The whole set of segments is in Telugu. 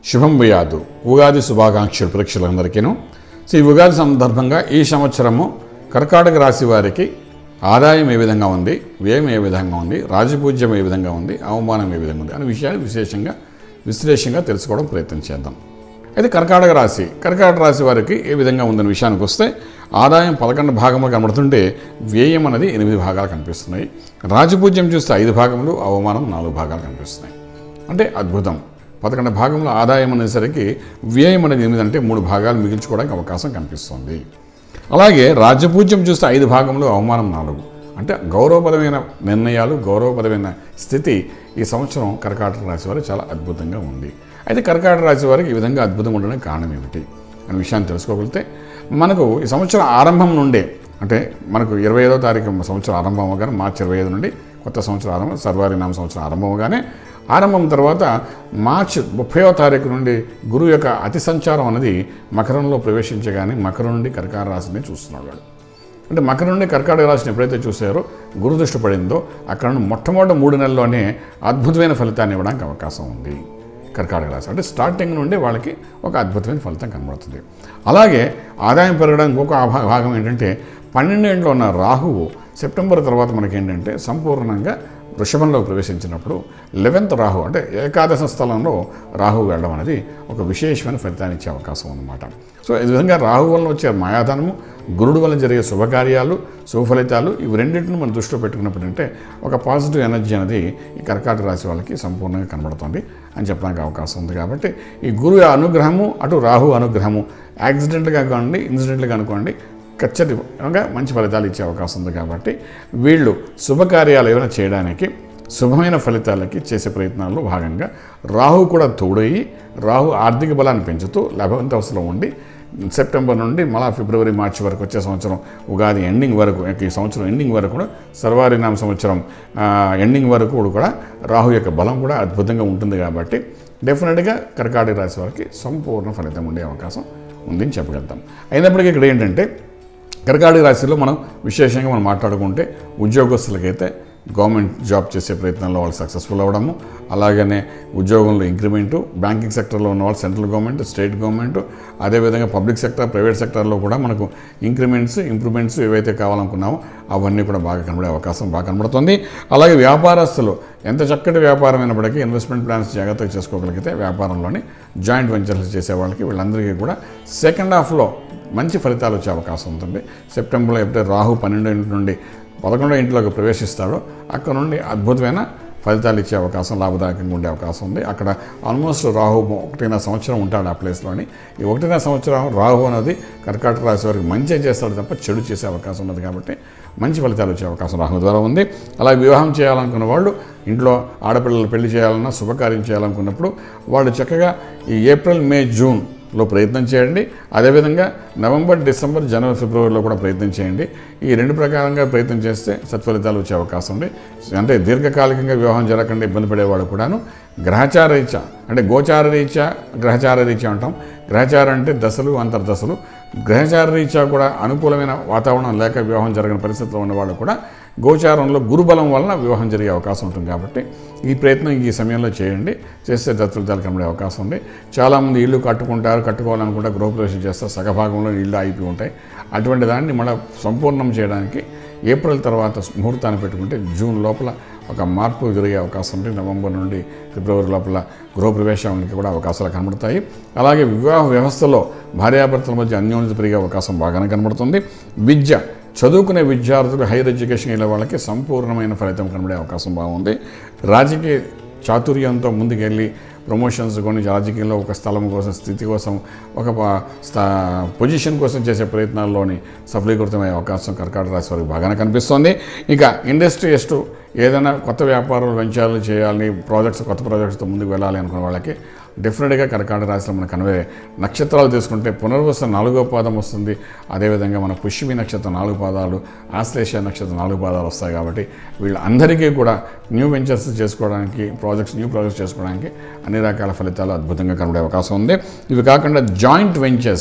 శుభం భయాదు ఉగాది శుభాకాంక్షలు ప్రేక్షకులందరికీను సో ఈ ఉగాది సందర్భంగా ఈ సంవత్సరము కర్కాటక రాశి వారికి ఆదాయం ఏ విధంగా ఉంది వ్యయం ఏ విధంగా ఉంది రాజపూజ్యం ఏ విధంగా ఉంది అవమానం ఏ విధంగా ఉంది అనే విషయాన్ని విశేషంగా విశ్లేషంగా తెలుసుకోవడం ప్రయత్నం చేద్దాం అయితే కర్కాటక రాశి కర్కాటక రాశి వారికి ఏ విధంగా ఉందనే విషయానికి వస్తే ఆదాయం పదకొండు భాగములు కనబడుతుంటే వ్యయం అనేది ఎనిమిది భాగాలు కనిపిస్తున్నాయి రాజపూజ్యం చూస్తే ఐదు భాగములు అవమానం నాలుగు భాగాలు కనిపిస్తున్నాయి అంటే అద్భుతం పదకొండు భాగంలో ఆదాయం అనేసరికి వ్యయం అనేది ఎనిమిది అంటే మూడు భాగాలు మిగిల్చుకోవడానికి అవకాశం కనిపిస్తుంది అలాగే రాజ్యపూజ్యం చూస్తే ఐదు భాగంలో అవమానం నాలుగు అంటే గౌరవపరమైన నిర్ణయాలు గౌరవపరమైన స్థితి ఈ సంవత్సరం కర్కాటక రాశి వారికి చాలా అద్భుతంగా ఉంది అయితే కర్కాటక రాశి వారికి ఈ విధంగా అద్భుతంగా ఉండడానికి కారణం ఏమిటి అనే విషయాన్ని తెలుసుకోగలిగితే మనకు ఈ సంవత్సరం ఆరంభం నుండే అంటే మనకు ఇరవై ఐదో తారీఖు సంవత్సరం ఆరంభం అవగానే మార్చి ఇరవై ఐదు నుండి కొత్త సంవత్సరం ఆరంభం సర్వారి నామ సంవత్సరం ఆరంభం అవగానే ఆరంభం తర్వాత మార్చి ముప్పైవ తారీఖు నుండి గురువు యొక్క అతి సంచారం అనేది మకరంలో ప్రవేశించగానే మకరం నుండి కర్కాటక రాశిని చూస్తున్నాడు వాడు అంటే మకరం నుండి కర్కాటక రాశిని ఎప్పుడైతే చూసారో గురు దృష్టి పడిందో అక్కడ నుండి మొట్టమొదటి మూడు నెలల్లోనే అద్భుతమైన ఫలితాన్ని ఇవ్వడానికి అవకాశం ఉంది కర్కాటక రాశి అంటే స్టార్టింగ్ నుండి వాళ్ళకి ఒక అద్భుతమైన ఫలితం కనబడుతుంది అలాగే ఆదాయం పెరగడానికి ఇంకొక భా- భాగం ఏంటంటే పన్నెండేంట్లో ఉన్న రాహువు సెప్టెంబర్ తర్వాత మనకి ఏంటంటే సంపూర్ణంగా వృషభంలో ప్రవేశించినప్పుడు లెవెన్త్ రాహు అంటే ఏకాదశ స్థలంలో రాహు వెళ్ళడం అనేది ఒక విశేషమైన ఫలితాన్ని ఇచ్చే అవకాశం ఉన్నమాట సో ఈ విధంగా రాహు వలన వచ్చే మాయాధనము గురుడు వలన జరిగే శుభకార్యాలు శుభఫలితాలు ఇవి రెండింటిని మనం దృష్టిలో పెట్టుకున్నప్పుడు అంటే ఒక పాజిటివ్ ఎనర్జీ అనేది ఈ కర్కాటక రాశి వాళ్ళకి సంపూర్ణంగా కనబడుతుంది అని చెప్పడానికి అవకాశం ఉంది కాబట్టి ఈ గురువు అనుగ్రహము అటు రాహు అనుగ్రహము యాక్సిడెంట్గా కానివ్వండి ఇన్సిడెంట్గా అనుకోండి ఖచ్చితంగా మంచి ఫలితాలు ఇచ్చే అవకాశం ఉంది కాబట్టి వీళ్ళు శుభకార్యాలు ఏమైనా చేయడానికి శుభమైన ఫలితాలకి చేసే ప్రయత్నాల్లో భాగంగా రాహు కూడా తోడయి రాహు ఆర్థిక బలాన్ని పెంచుతూ లెవెంత్ హౌస్లో ఉండి సెప్టెంబర్ నుండి మళ్ళా ఫిబ్రవరి మార్చి వరకు వచ్చే సంవత్సరం ఉగాది ఎండింగ్ వరకు ఈ సంవత్సరం ఎండింగ్ వరకు కూడా సర్వారి నామ సంవత్సరం ఆ, ఎండింగ్ వరకు కూడా రాహు యొక్క బలం కూడా అద్భుతంగా ఉంటుంది కాబట్టి డెఫినెట్గా కర్కాటక రాశి వారికి సంపూర్ణ ఫలితం ఉండే అవకాశం ఉందని చెప్పగలుగుతాం అయినప్పటికీ ఇక్కడ ఏంటంటే కర్కాటక రాశిలో మనం విశేషంగా మనం మాట్లాడుకుంటే ఉద్యోగస్తులకైతే గవర్నమెంట్ జాబ్ చేసే ప్రయత్నంలో వాళ్ళు సక్సెస్ఫుల్ అవ్వడము అలాగనే ఉద్యోగంలో ఇంక్రిమెంటు బ్యాంకింగ్ సెక్టర్లో ఉన్న వాళ్ళు సెంట్రల్ గవర్నమెంట్ స్టేట్ గవర్నమెంట్ అదేవిధంగా పబ్లిక్ సెక్టర్ ప్రైవేట్ సెక్టర్లో కూడా మనకు ఇంక్రిమెంట్స్ ఇంప్రూవ్మెంట్స్ ఏవైతే కావాలనుకున్నామో అవన్నీ కూడా బాగా కనబడే అవకాశం బాగా కనబడుతుంది అలాగే వ్యాపారస్తులు ఎంత చక్కటి వ్యాపారం అయినప్పటికీ ఇన్వెస్ట్మెంట్ ప్లాన్స్ జాగ్రత్తగా చేసుకోగలిగితే వ్యాపారంలోని జాయింట్ వెంచర్స్ చేసే వాళ్ళకి వీళ్ళందరికీ కూడా సెకండ్ హాఫ్లో మంచి ఫలితాలు వచ్చే అవకాశం ఉంటుంది సెప్టెంబర్లో ఎప్పుడైతే రాహు పన్నెండో ఇంటి నుండి పదకొండో ఇంట్లోకి ప్రవేశిస్తాడో అక్కడ నుండి అద్భుతమైన ఫలితాలు ఇచ్చే అవకాశం లాభదాయకంగా ఉండే అవకాశం ఉంది అక్కడ ఆల్మోస్ట్ రాహు ఒకటిన్నర సంవత్సరం ఉంటాడు ఆ ప్లేస్లోని ఈ ఒకటిన్నర సంవత్సరం రాహు అనేది కర్కాటక రాశి వారికి మంచి చేస్తాడు తప్ప చెడు చేసే అవకాశం ఉన్నది కాబట్టి మంచి ఫలితాలు వచ్చే అవకాశం రాహు ద్వారా ఉంది అలాగే వివాహం చేయాలనుకున్న వాళ్ళు ఇంట్లో ఆడపిల్లలు పెళ్లి చేయాలన్నా శుభకార్యం చేయాలనుకున్నప్పుడు వాళ్ళు చక్కగా ఈ ఏప్రిల్ మే జూన్ లో ప్రయత్నం చేయండి అదేవిధంగా నవంబర్ డిసెంబర్ జనవరి ఫిబ్రవరిలో కూడా ప్రయత్నం చేయండి ఈ రెండు ప్రకారంగా ప్రయత్నం చేస్తే సత్ఫలితాలు వచ్చే అవకాశం ఉంది అంటే దీర్ఘకాలికంగా వివాహం జరగకుండా ఇబ్బంది పడేవాడు కూడాను గ్రహచార రీత్యా అంటే గోచార రీత్యా గ్రహచార రీత్యా అంటాం గ్రహచార అంటే దశలు అంతర్దశలు గ్రహచార రీత్యా కూడా అనుకూలమైన వాతావరణం లేక వివాహం జరగని పరిస్థితిలో ఉన్నవాళ్ళు కూడా గోచారంలో గురుబలం వలన వివాహం జరిగే అవకాశం ఉంటుంది కాబట్టి ఈ ప్రయత్నం ఈ సమయంలో చేయండి చేస్తే దత్తఫలితాలు కనబడే అవకాశం ఉంది చాలామంది ఇల్లు కట్టుకుంటారు కట్టుకోవాలనుకుంటే గృహప్రవేశం చేస్తారు సగభాగంలో ఇల్లు అయిపోయి ఉంటాయి అటువంటి దాన్ని మళ్ళీ సంపూర్ణం చేయడానికి ఏప్రిల్ తర్వాత ముహూర్తాన్ని పెట్టుకుంటే జూన్ లోపల ఒక మార్పు జరిగే అవకాశం ఉంది నవంబర్ నుండి ఫిబ్రవరి లోపల గృహప్రవేశానికి కూడా అవకాశాలు కనబడతాయి అలాగే వివాహ వ్యవస్థలో భార్యాభర్తల మధ్య అన్యోన్యత పెరిగే అవకాశం బాగానే కనబడుతుంది విద్య చదువుకునే విద్యార్థులు హైయర్ ఎడ్యుకేషన్ వెళ్ళే వాళ్ళకి సంపూర్ణమైన ఫలితం కనబడే అవకాశం బాగుంది రాజకీయ చాతుర్యంతో ముందుకెళ్ళి ప్రమోషన్స్ కొని రాజకీయంలో ఒక స్థలం కోసం స్థితి కోసం ఒక ప- స్థా పొజిషన్ కోసం చేసే ప్రయత్నాల్లోని సఫలీకృతమయ్యే అవకాశం కర్కాటక రాశి వారికి బాగానే కనిపిస్తోంది ఇక ఇండస్ట్రియలిస్టు ఏదైనా కొత్త వ్యాపారాలు వెంచాలు చేయాలని ప్రాజెక్ట్స్ కొత్త ప్రాజెక్ట్స్తో ముందుకు వెళ్ళాలి అనుకున్న వాళ్ళకి డెఫినెట్గా కర్కాటక రాశిలో మనకు కనవే నక్షత్రాలు తీసుకుంటే పునర్వస నాలుగో పాదం వస్తుంది అదేవిధంగా మన పుష్యమి నక్షత్రం నాలుగు పాదాలు ఆశ్లేష నక్షత్రం నాలుగు పాదాలు వస్తాయి కాబట్టి వీళ్ళందరికీ కూడా న్యూ వెంచర్స్ చేసుకోవడానికి ప్రాజెక్ట్స్ న్యూ ప్రాజెక్ట్స్ చేసుకోవడానికి అన్ని రకాల ఫలితాలు అద్భుతంగా కనబడే అవకాశం ఉంది ఇవి కాకుండా జాయింట్ వెంచర్స్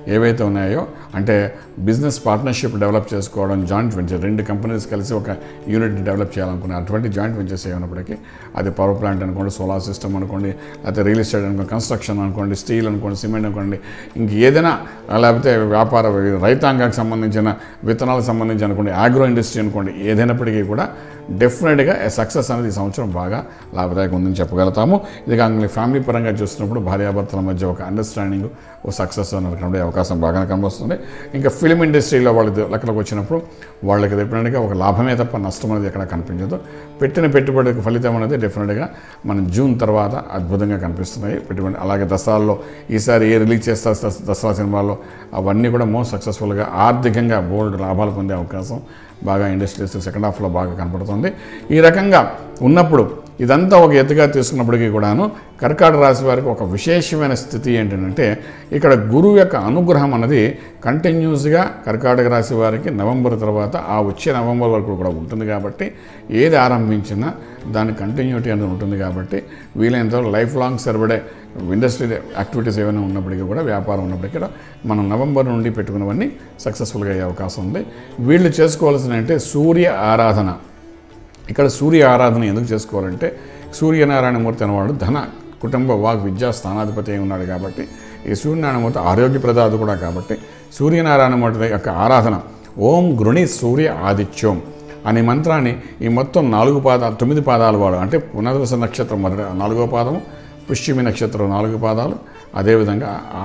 ఏవైతే ఉన్నాయో అంటే బిజినెస్ పార్ట్నర్షిప్ డెవలప్ చేసుకోవడం జాయింట్ వెంచర్ రెండు కంపెనీస్ కలిసి ఒక యూనిట్ డెవలప్ చేయాలనుకున్న అటువంటి జాయింట్ వెంచర్స్ ఏమైనప్పటికీ అది పవర్ ప్లాంట్ అనుకోండి సోలార్ సిస్టమ్ అనుకోండి లేకపోతే రియల్ ఎస్టేట్ అనుకోండి కన్స్ట్రక్షన్ అనుకోండి స్టీల్ అనుకోండి సిమెంట్ అనుకోండి ఇంక ఏదైనా లేకపోతే వ్యాపార రైతాంగానికి సంబంధించిన విత్తనాలకు సంబంధించి అనుకోండి ఆగ్రో ఇండస్ట్రీ అనుకోండి ఏదైనప్పటికీ కూడా డెఫినెట్గా సక్సెస్ అనేది ఈ సంవత్సరం బాగా లాభదాయకం ఉందని చెప్పగలుగుతాము ఇది కాకుండా ఫ్యామిలీ పరంగా చూస్తున్నప్పుడు భార్యాభర్తల మధ్య ఒక అండర్స్టాండింగ్ ఒక సక్సెస్ అనేది కనబడే అవకాశం బాగానే కనిపిస్తుంది ఇంకా ఫిలిం ఇండస్ట్రీలో వాళ్ళకి లెక్కలకు వచ్చినప్పుడు వాళ్ళకి డెఫినెట్గా ఒక లాభమే తప్ప నష్టం అనేది ఎక్కడ కనిపించదు పెట్టిన పెట్టుబడికి ఫలితం అనేది డెఫినెట్గా మనం జూన్ తర్వాత అద్భుతంగా కనిపిస్తున్నాయి పెట్టుబడి అలాగే దసరాల్లో ఈసారి ఏ రిలీజ్ చేస్తారు దస- దసరా సినిమాల్లో అవన్నీ కూడా మోస్ట్ సక్సెస్ఫుల్గా ఆర్థికంగా బోల్డ్ లాభాలు పొందే అవకాశం బాగా ఇండస్ట్రీస్ సెకండ్ హాఫ్లో బాగా కనపడుతుంది ఈ రకంగా ఉన్నప్పుడు ఇదంతా ఒక ఎత్తుగా తీసుకున్నప్పటికీ కూడాను కర్కాటక రాశి వారికి ఒక విశేషమైన స్థితి ఏంటంటే ఇక్కడ గురువు యొక్క అనుగ్రహం అన్నది కంటిన్యూస్గా కర్కాటక రాశి వారికి నవంబర్ తర్వాత ఆ వచ్చే నవంబర్ వరకు కూడా ఉంటుంది కాబట్టి ఏది ఆరంభించినా దాని కంటిన్యూటీ అనేది ఉంటుంది కాబట్టి వీలైనంత లైఫ్ లాంగ్ సరిపడే ఇండస్ట్రీ యాక్టివిటీస్ ఏమైనా ఉన్నప్పటికీ కూడా వ్యాపారం ఉన్నప్పటికీ కూడా మనం నవంబర్ నుండి పెట్టుకున్నవన్నీ సక్సెస్ఫుల్గా అయ్యే అవకాశం ఉంది వీళ్ళు చేసుకోవాల్సిన అంటే సూర్య ఆరాధన ఇక్కడ సూర్య ఆరాధన ఎందుకు చేసుకోవాలంటే సూర్యనారాయణమూర్తి అనేవాడు ధన కుటుంబ వాగ్ విద్యా స్థానాధిపతి అయి ఉన్నాడు కాబట్టి ఈ సూర్యనారాయణమూర్తి ఆరోగ్య ప్రదాత కూడా కాబట్టి సూర్యనారాయణమూర్తి యొక్క ఆరాధన ఓం గృణి సూర్య ఆదిత్యం అనే మంత్రాన్ని ఈ మొత్తం నాలుగు పాదాలు తొమ్మిది పాదాలు వాడు అంటే పునర్వస నక్షత్రం మొదటి నాలుగో పాదము పుష్యమి నక్షత్రం నాలుగు పాదాలు అదేవిధంగా ఆ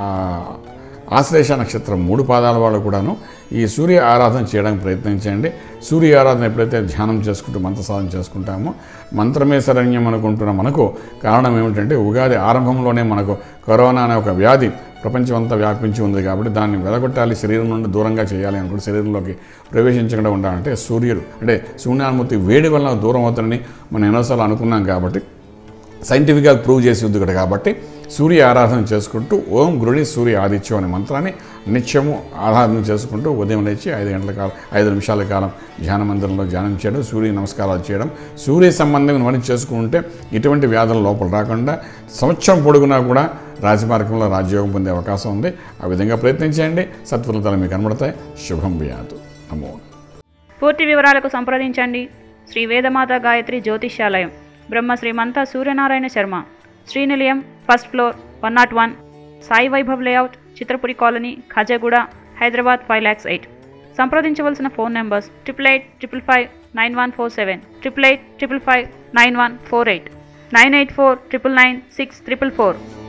ఆశ్లేష నక్షత్రం మూడు పాదాల వాళ్ళు కూడాను ఈ సూర్య ఆరాధన చేయడానికి ప్రయత్నించండి సూర్య ఆరాధన ఎప్పుడైతే ధ్యానం చేసుకుంటూ మంత్ర సాధన చేసుకుంటామో మంత్రమే శరణ్యం అనుకుంటున్న మనకు కారణం ఏమిటంటే ఉగాది ఆరంభంలోనే మనకు కరోనా అనే ఒక వ్యాధి ప్రపంచమంతా వ్యాపించి ఉంది కాబట్టి దాన్ని వెలగొట్టాలి శరీరం నుండి దూరంగా చేయాలి అనుకుంటే శరీరంలోకి ప్రవేశించకుండా ఉండాలంటే సూర్యుడు అంటే సూర్యనారాయణమూర్తి వేడి వల్ల దూరం అవుతాడని మనం ఎన్నోసార్లు అనుకున్నాం కాబట్టి సైంటిఫిక్గా ప్రూవ్ చేసి ఉంది ఇక్కడ కాబట్టి సూర్య ఆరాధన చేసుకుంటూ ఓం గృణి సూర్య ఆదిత్యం అనే మంత్రాన్ని నిత్యము ఆరాధన చేసుకుంటూ ఉదయం లేచి ఐదు గంటల కాలం ఐదు నిమిషాల కాలం ధ్యాన మందిరంలో ధ్యానం చేయడం సూర్య నమస్కారాలు చేయడం సూర్య సంబంధం మనం చేసుకుంటే ఇటువంటి వ్యాధుల లోపల రాకుండా సంవత్సరం పొడుగునా కూడా రాజమార్గంలో రాజ్యోగం పొందే అవకాశం ఉంది ఆ విధంగా ప్రయత్నించండి సత్ఫలితాలు మీకు కనబడతాయి శుభం వ్యాధు నమో పూర్తి వివరాలకు సంప్రదించండి Shri Vedamata Gayatri Jyotishyalayam Brahma Srimantha Suryanarayana Sharma Srinilayam first floor one not one Sai Vaibhav layout Chitrapuri colony Khajaguda Hyderabad five lakhs eight సంప్రదించవలసిన phone numbers triple eight triple five nine one four seven triple eight triple five nine one four eight nine eight four triple nine six triple four